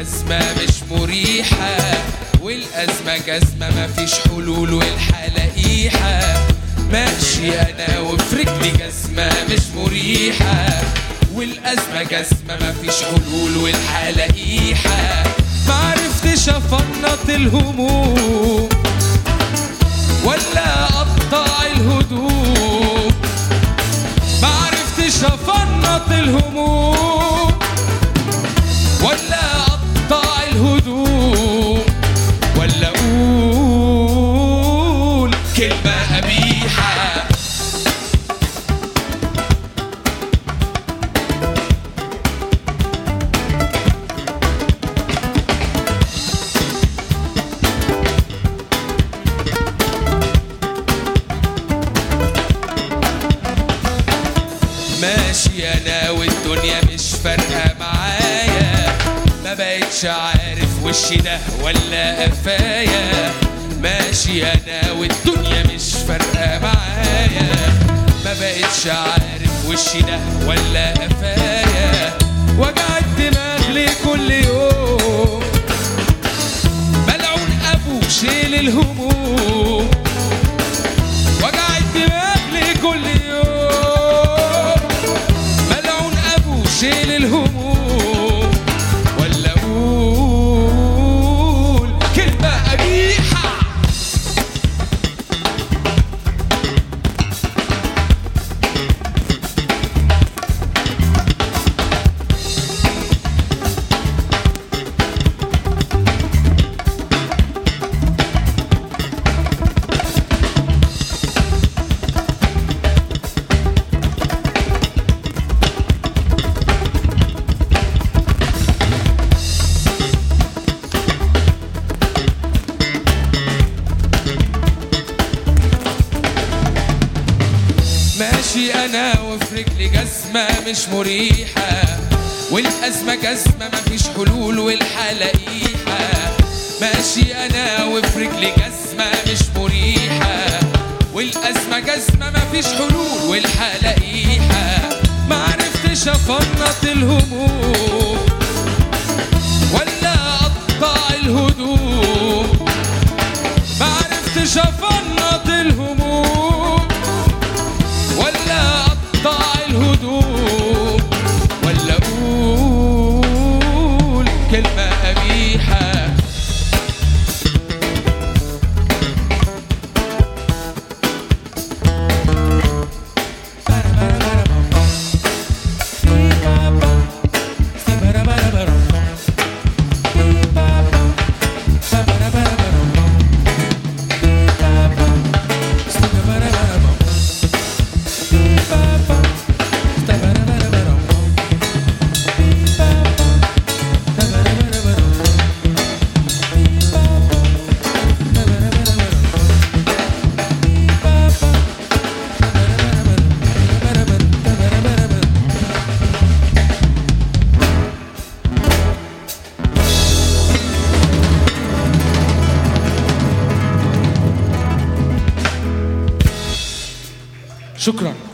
جزمة مش مريحة والأزمة جزمة مفيش حلول والحالة قيحة ماشي أنا وفي رجلي جزمة مش مريحة والأزمة جزمة مفيش حلول والحالة قيحة معرفتش أفنط الهموم ولا أقطع الهدوم معرفتش أفنط الهموم ولا أقطع الهدوم ولا أقول كلمة قبيحة ماشي انا والدنيا مش فارقه معايا ما بقتش عارف وشي ده ولا قفايا ماشي انا والدنيا مش فارقه معايا ما بقتش عارف وشي ده ولا قفايا وجع الدماغ ليه كل يوم ملعون ابو شيل الهموم وجع الدماغ ليه كل يوم ملعون ابو شيل الهموم ولا اقول كلمه قبيحه ماشي انا وفي رجلي جزمه مش مريحه والازمه جزمه مفيش حلول والحاله قيحه ماشي انا وفي رجلي جزمه مش مريحه والازمه جزمه مفيش حلول والحاله قيحه معرفتش افنط الهموم ولا اقطع الهدوم معرفتش افنط الهموم ولا اقطع الهدوم ولا اقول كلمه قبيحه شكرا